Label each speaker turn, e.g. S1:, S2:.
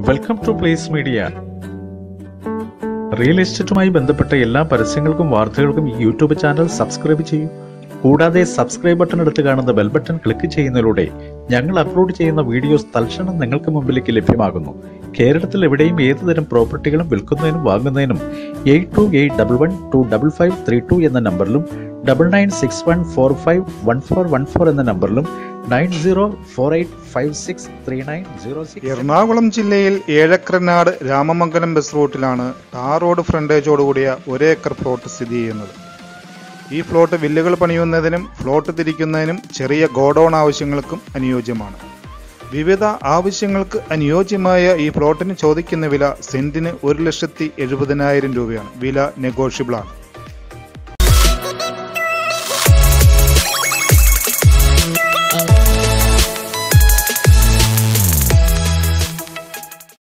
S1: welcome to place media real എസ്റ്റേറ്റുമായി ബന്ധപ്പെട്ട എല്ലാ പരസ്യങ്ങൾക്കും വാർത്തകൾക്കും ഈ യൂട്യൂബ് ചാനൽ സബ്സ്ക്രൈബ് ചെയ്യൂ കൂടാതെ സബ്സ്ക്രൈബ് ബട്ടൺ എടുത്ത് കാണുന്ന ബെൽ ബട്ടൺ ക്ലിക്ക് ചെയ്യുന്നതിലൂടെ ഞങ്ങൾ അപ്ലോഡ് ചെയ്യുന്ന വീഡിയോസ് തൽക്ഷണം നിങ്ങൾക്ക് മുമ്പിലേക്ക് ലഭ്യമാകുന്നു കേരളത്തിൽ എവിടെയും ഏതുതരം പ്രോപ്പർട്ടികളും വിൽക്കുന്നതിനും വാങ്ങുന്നതിനും eight two eight double one two double five three two എന്ന നമ്പറിലും double nine six one four five one four one four എന്ന നമ്പറിലും nine zero four eight five six three nine zero six
S2: Ernakulam ജില്ലയിൽ ഏഴക്രനാട് രാമമംഗലം ബസ് റൂട്ടിലാണ് tar road ഫ്രണ്ടേജോടുകൂടിയ ഒരേക്കർ plot സ്ഥിതി ചെയ്യുന്നത് ഈ പ്ലോട്ട് വില്ലുകൾ പണിയുന്നതിനും പ്ലോട്ട് തിരിക്കുന്നതിനും ചെറിയ ഗോഡൌൺ ആവശ്യങ്ങൾക്കും അനുയോജ്യമാണ് വിവിധ ആവശ്യങ്ങൾക്ക് അനുയോജ്യമായ ഈ പ്ലോട്ടിന് ചോദിക്കുന്ന വില സെന്റിന് ഒരു ലക്ഷത്തി എഴുപതിനായിരം രൂപയാണ് വില നെഗോഷ്യബിൾ ആണ്